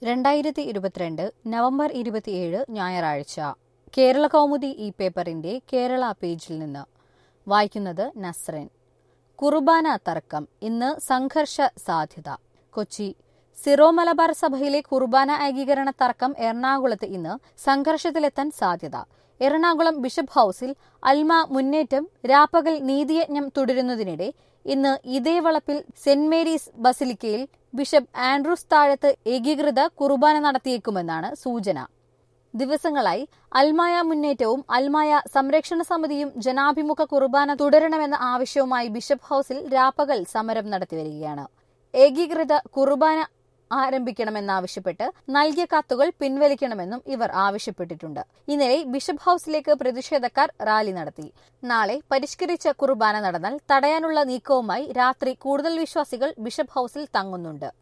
രണ്ടായിരത്തി ഇരുപത്തിരണ്ട് നവംബർ ഇരുപത്തിയേഴ് ഞായറാഴ്ച കേരള കൗമുദി ഈ പേപ്പറിന്റെ കേരള പേജിൽ നിന്ന് വായിക്കുന്നത് നസ്രൻ കുർബാന തർക്കം ഇന്ന് സംഘർഷ സാധ്യത കൊച്ചി സിറോ മലബാർ സഭയിലെ കുർബാന ഏകീകരണ തർക്കം എറണാകുളത്ത് ഇന്ന് സംഘർഷത്തിലെത്താൻ സാധ്യത എറണാകുളം ബിഷപ്പ് ഹൌസിൽ അൽമ മുന്നേറ്റം രാപ്പകൽ നീതിയജ്ഞം തുടരുന്നതിനിടെ ഇന്ന് ഇതേ വളപ്പിൽ സെന്റ് മേരീസ് ബസിലിക്കയിൽ ബിഷപ്പ് ആൻഡ്രൂസ് താഴത്ത് ഏകീകൃത കുർബാന നടത്തിയേക്കുമെന്നാണ് സൂചന ദിവസങ്ങളായി അൽമായ മുന്നേറ്റവും അൽമായ സംരക്ഷണ സമിതിയും ജനാഭിമുഖ കുർബാന തുടരണമെന്ന ആവശ്യവുമായി ബിഷപ്പ് ഹൌസിൽ രാപ്പകൽ സമരം നടത്തിവരികയാണ് ഏകീകൃത കുർബാന ആരംഭിക്കണമെന്നാവശ്യപ്പെട്ട് നൽകിയ കത്തുകൾ പിൻവലിക്കണമെന്നും ഇവർ ആവശ്യപ്പെട്ടിട്ടുണ്ട് ഇന്നലെ ബിഷപ്പ് ഹൌസിലേക്ക് പ്രതിഷേധക്കാർ റാലി നടത്തി നാളെ പരിഷ്കരിച്ച കുർബാന നടന്നാൽ തടയാനുള്ള നീക്കവുമായി രാത്രി കൂടുതൽ വിശ്വാസികൾ ബിഷപ്പ് ഹൌസിൽ തങ്ങുന്നുണ്ട്